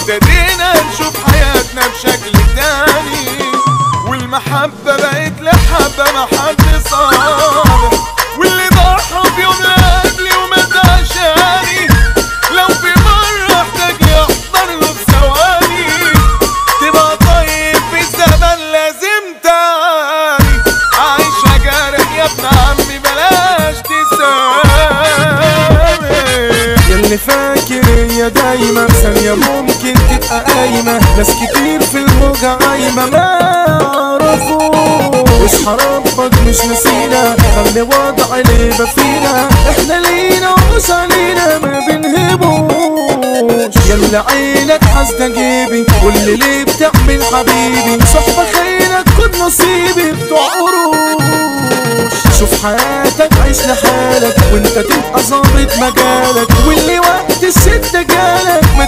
وابتدينا نشوف حياتنا بشكل تاني والمحبة بقت لحبة ما حد صالح واللي ضحى في يوم لأجلي ومات عشاني لو في مرة احتاج يحضر له في ثواني تبقى طيب في الزمن لازم تاني عايشة جارح يا ابن عمي بلاش تسامح ياللي فاكر هي دايما ثانية ممكن تبقى قايمة ناس كتير في الموجة عايمة ما عرفوش ربك مش نسينا خلي وضع ليبة فينا احنا لينا ومش علينا ما بنهبوش يلا عينك حاسدة جيبي واللي ليه بتعمل حبيبي صحبة خيرك كن نصيبي بتوع قروش شوف حياتك عيش لحالك وانت تبقى ظابط مجالك واللي وقت الشدة جالك ما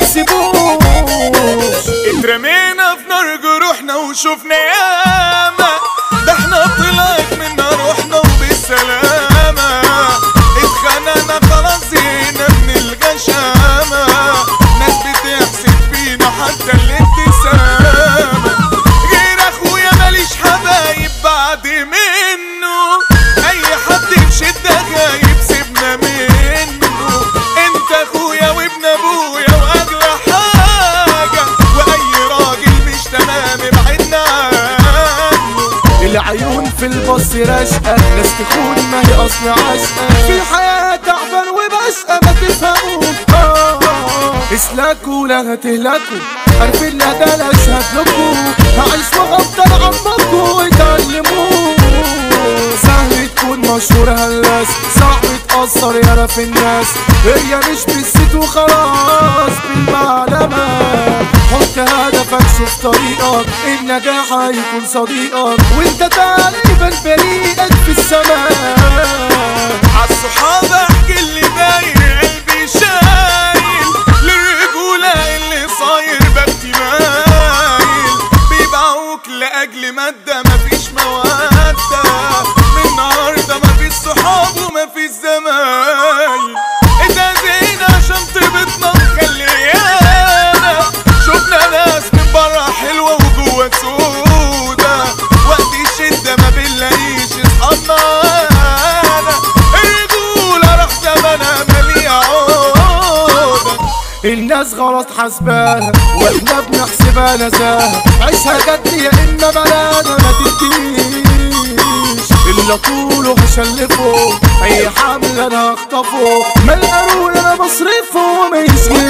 تسيبوش اترمينا في نار جروحنا وشوفنا ياما ده احنا طلعت منا روحنا وبالسلامة اتخانقنا خلاص زهقنا من الغشامة ناس بتحسد فينا حتى الابتسامة غير اخويا ماليش حبايب بعد منه اي حد في شدة غايب سيبنا منه انت اخويا وابن ابويا واغلى حاجة واي راجل مش تمام ابعدنا عنه العيون في البص راشقة ناس تكون ما هي أصل عشقة في الحياة تعبان وبشقى ما تفهموش آه، اسلكوا لا هتهلكوا عارفين لا ده لا اشهد لكوا هعيش وافضل عمكوا وتعلموه سهل تكون مشهور هلاس صعب تأثر يالا في الناس هي مش بالست وخلاص بالمعلمة حط هدفك شوف طريقك النجاح هيكون صديقك وانت تقريبا فريقك في السماء عالصحاب احكي اللي داير قلبي شايل للرجولة اللي صاير بختي مايل بيبيعوك لأجل مادة مفيش مودة من النهاردة مفيش صحاب ومفيش زمايل اتأذينا عشان طيبتنا مخليانا شفنا ناس من برا حلوة وجوا سودا وقت الشدة ما بنلاقيش اصحابنا انا الرجولة راح زمانها مالية عودة الناس غلط حسباها واحنا بنحسبها نزاهة عيشها جد يا اما بلانا ما تديش اللي طوله هشلفه اي حمل انا هخطفه ما القارون انا بصرفه ما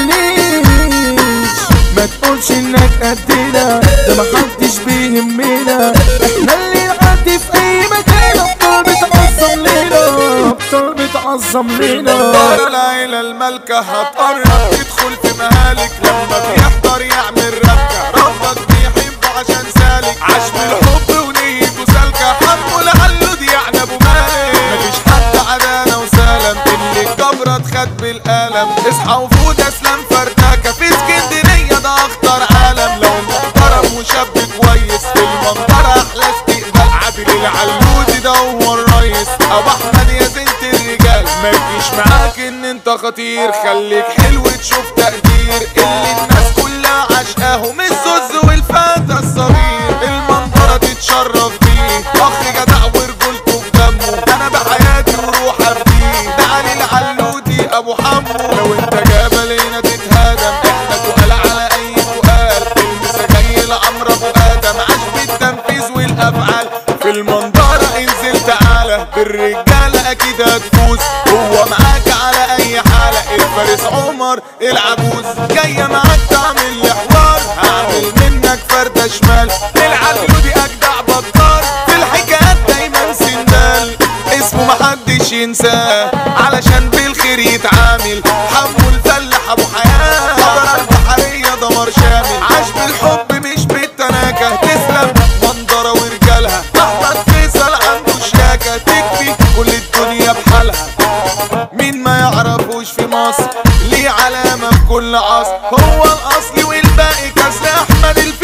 يشغلنيش ما تقولش انك قدنا ده محدش بيهمنا احنا اللي نعدي في اي مكان ابطال بتعظم لينا ابطال بتعظم لينا دار العيلة المالكة هتقرب تدخل في مهالك لما بيحضر يعمل ربكة ربك بيحبه عشان سالك عاش بالحب ونيته سالكة حمه لعله دي يعني ابو مالك مفيش حد عدانا وسلم اللي الجبرة اتخد بالقلم اصحى وفوت اسلام فرداكة في اسكندرية ده اخطر عالم لو محترم وشاب كويس في المنظرة احلى استقبال عادل العلودي ده هو الريس ابو احمد يا زنت الرجال ما تجيش معاك ان انت خطير خليك حلو تشوف تقدير اللي الناس كلها عشقاهم الزوز والفتى الصغير المنظرة تتشرف بيه اخ جدع ورجولته في دمه انا بحياتي وروح افديه ده علي العلودي ابو حمو لو انت جبل هنا تتهادم احنا تقال على اي تقال المسجايل عمرو ابو ادم عاش بالتنفيذ والافعال في المنظرة انزل تعالى بالرجالة اكيد هتفوز هو معاك على اي حالة الفارس عمر العجوز جاية معاك تعمل لي حوار هعمل منك فردة شمال العجلودي اجدع بطار في الحكايات دايما سندال اسمه محدش ينساه علشان بالخير يتعامل حمو الفلاح ابو حياة قبر البحرية دمر شامل عاش بالحب مش بالتناكة تسلم منظرة ورجالها احمد فيصل عنده شياكة تكفي كل الدنيا بحالها مين ما يعرفوش في مصر ليه علامة في كل عصر هو الاصلي والباقي كسر احمد الفيلو ده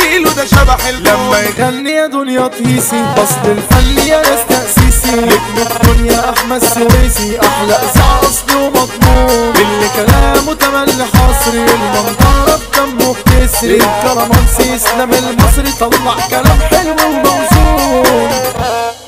ده شبح لما الكون يغني يا دنيا طيسي اصل الفن يا ناس تأسيسي نجم الدنيا احمد سويسي احلى اذاعة اصله مضمون اللي كلامه تملي حصري المنظرة بدمه بتسري الكرمانسي اسلام المصري طلع كلام حلو وموزون